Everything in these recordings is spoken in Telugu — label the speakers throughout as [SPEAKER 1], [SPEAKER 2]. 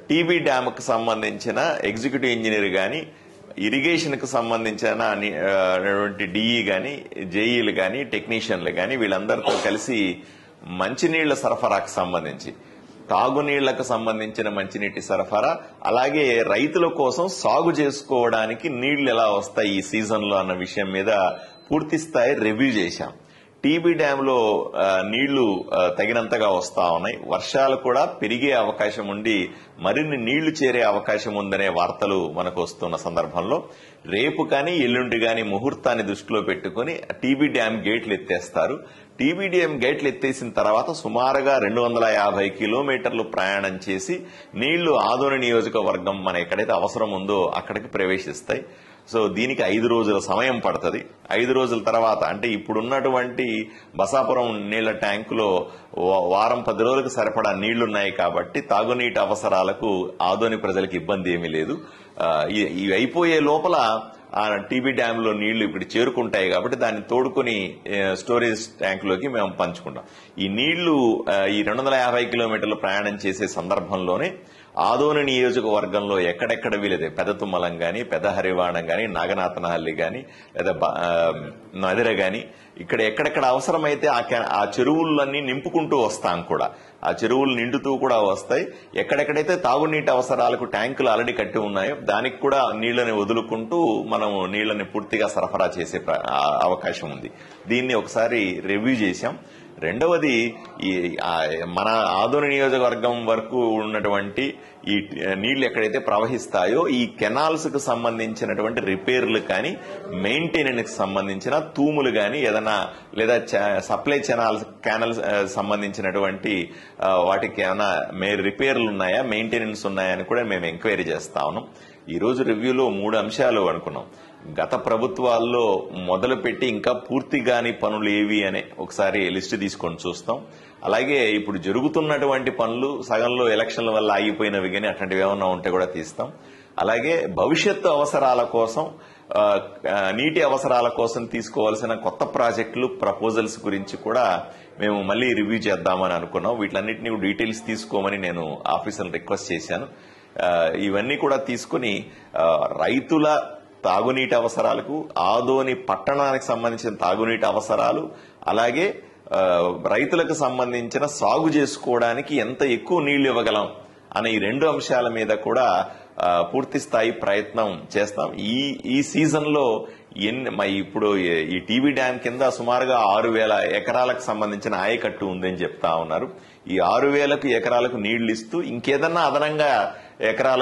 [SPEAKER 1] టీబీ డ్యామ్ కు సంబంధించిన ఎగ్జిక్యూటివ్ ఇంజనీర్ గాని ఇరిగేషన్ కు సంబంధించిన ని- ఆ, అటువంటి డిఈ గాని జేఈలు గాని టెక్నీషియన్లు గాని వీళ్ళందరితో కలిసి మంచినీళ్ల సరఫరాకు సంబంధించి తాగునీళ్లకు సంబంధించిన మంచినీటి సరఫరా అలాగే రైతుల కోసం సాగు చేసుకోవడానికి నీళ్లు ఎలా వస్తాయి ఈ సీజన్ లో అన్న విషయం మీద పూర్తి స్థాయి రివ్యూ చేశాం టీబీ డ్యామ్ లో ఆ, నీళ్లు ఆ, తగినంతగా వస్తా ఉన్నాయి వర్షాలు కూడా పెరిగే అవకాశం ఉండి మరిన్ని నీళ్లు చేరే అవకాశం ఉందనే వార్తలు మనకు వస్తున్న సందర్భంలో రేపు కానీ ఎల్లుండి కానీ ముహూర్తాన్ని దృష్టిలో పెట్టుకుని టీబీ డ్యామ్ గేట్లు ఎత్తేస్తారు టీబీ డ్యామ్ గేట్లు ఎత్తేసిన తర్వాత సుమారుగా రెండు వందల యాభై కిలోమీటర్లు ప్రయాణం చేసి నీళ్లు ఆదోని నియోజకవర్గం మన ఎక్కడైతే అవసరం ఉందో అక్కడికి ప్రవేశిస్తాయి సో దీనికి ఐదు రోజుల సమయం పడుతుంది ఐదు రోజుల తర్వాత అంటే ఇప్పుడున్నటువంటి బసాపురం నీళ్ల ట్యాంకులో వా- వారం పది రోజులకు సరిపడా నీళ్లున్నాయి కాబట్టి తాగునీటి అవసరాలకు ఆదోని ప్రజలకు ఇబ్బంది ఏమీ లేదు ఆ, ఇ- ఇవి అయిపోయే లోపల ఆ టీబీ డ్యామ్ లో నీళ్లు ఇప్పుడు చేరుకుంటాయి కాబట్టి దాన్ని తోడుకొని ఏ, స్టోరేజ్ ట్యాంక్ లోకి మేము పంచుకుంటాం ఈ నీళ్లు ఆ, ఈ రెండు వందల యాభై కిలోమీటర్లు ప్రయాణం చేసే సందర్భంలోనే ఆదోని నియోజకవర్గంలో ఎక్కడెక్కడ వీలైతే పెద్ద తుమ్మలం గాని పెద్ద హరివాణం గాని నాగనాథనహల్లి గాని లేదా బ- ఆ, నదిర గాని ఇక్కడ ఎక్కడెక్కడ అవసరమైతే ఆ కె- ఆ చెరువులన్నీ నింపుకుంటూ వస్తాం కూడా ఆ చెరువులు నిండుతూ కూడా వస్తాయి ఎక్కడెక్కడైతే తాగునీటి అవసరాలకు ట్యాంకులు ఆల్రెడీ కట్టి ఉన్నాయో దానికి కూడా నీళ్లని వదులుకుంటూ మనం నీళ్లని పూర్తిగా సరఫరా చేసే ప్ర- ఆ అవకాశం ఉంది దీన్ని ఒకసారి రివ్యూ చేశాం రెండవది ఈ ఆ, మన ఆదోని నియోజకవర్గం వరకు ఉన్నటువంటి ఈ నీళ్లు ఎక్కడైతే ప్రవహిస్తాయో ఈ కెనాల్స్ కు సంబంధించినటువంటి రిపేర్లు కానీ మెయింటెనెన్స్ కి సంబంధించిన తూములు కానీ ఏదైనా లేదా చ- సప్లై కెనాల్స్ కెనాల్స్ ఆ, సంబంధించినటువంటి ఆ, వాటికి ఏమైనా మే రిపేర్లు ఉన్నాయా మెయింటెనెన్స్ ఉన్నాయా అని కూడా మేము ఎంక్వైరీ చేస్తా ఉన్నాం ఈ రోజు రివ్యూలో మూడు అంశాలు అనుకున్నాం గత ప్రభుత్వాల్లో మొదలుపెట్టి ఇంకా పూర్తి కాని పనులు ఏవి అనే ఒకసారి లిస్టు తీసుకొని చూస్తాం అలాగే ఇప్పుడు జరుగుతున్నటువంటి పనులు సగంలో ఎలక్షన్ల వల్ల ఆగిపోయినవి కానీ అట్లాంటివి ఏమన్నా ఉంటే కూడా తీస్తాం అలాగే భవిష్యత్తు అవసరాల కోసం ఆ, ఆ, నీటి అవసరాల కోసం తీసుకోవాల్సిన కొత్త ప్రాజెక్టులు ప్రపోజల్స్ గురించి కూడా మేము మళ్ళీ రివ్యూ చేద్దామని అనుకున్నాం వీటిలన్నింటినీ డీటెయిల్స్ తీసుకోమని నేను ఆఫీసర్ని రిక్వెస్ట్ చేశాను ఆ, ఇవన్నీ కూడా తీసుకుని ఆ, రైతుల తాగునీటి అవసరాలకు ఆదోని పట్టణానికి సంబంధించిన తాగునీటి అవసరాలు అలాగే ఆ, రైతులకు సంబంధించిన సాగు చేసుకోవడానికి ఎంత ఎక్కువ నీళ్లు ఇవ్వగలం అనే ఈ రెండు అంశాల మీద కూడా ఆ, పూర్తి స్థాయి ప్రయత్నం చేస్తాం ఈ ఈ సీజన్ లో ఎన్ని మా ఇప్పుడు ఈ- ఈ టీవీ డ్యామ్ కింద సుమారుగా ఆరు వేల ఎకరాలకు సంబంధించిన ఆయకట్టు ఉందని చెప్తా ఉన్నారు ఈ ఆరు వేలకు ఎకరాలకు నీళ్లు ఇస్తూ ఇంకేదన్నా అదనంగా ఎకరాల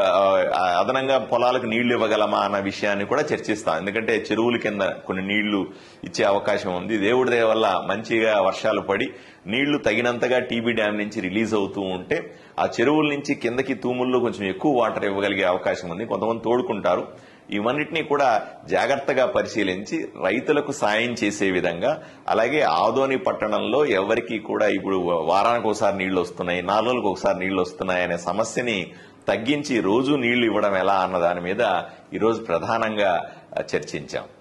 [SPEAKER 1] ఆ, అదనంగా పొలాలకు నీళ్లు ఇవ్వగలమా అన్న విషయాన్ని కూడా చర్చిస్తాం ఎందుకంటే చెరువుల కింద కొన్ని నీళ్లు ఇచ్చే అవకాశం ఉంది దేవుడి దయ వల్ల మంచిగా వర్షాలు పడి నీళ్లు తగినంతగా టీబీ డ్యామ్ నుంచి రిలీజ్ అవుతూ ఉంటే ఆ చెరువుల నుంచి కిందకి తూముల్లో కొంచెం ఎక్కువ వాటర్ ఇవ్వగలిగే అవకాశం ఉంది కొంతమంది తోడుకుంటారు ఇవన్నిటినీ కూడా జాగ్రత్తగా పరిశీలించి రైతులకు సాయం చేసే విధంగా అలాగే ఆదోని పట్టణంలో ఎవరికి కూడా ఇప్పుడు వారానికి ఒకసారి నీళ్లు వస్తున్నాయి నాలుగు రోజులకు ఒకసారి నీళ్లు వస్తున్నాయి అనే సమస్యని తగ్గించి రోజు నీళ్లు ఇవ్వడం ఎలా అన్న దాని మీద ఈరోజు ప్రధానంగా చర్చించాం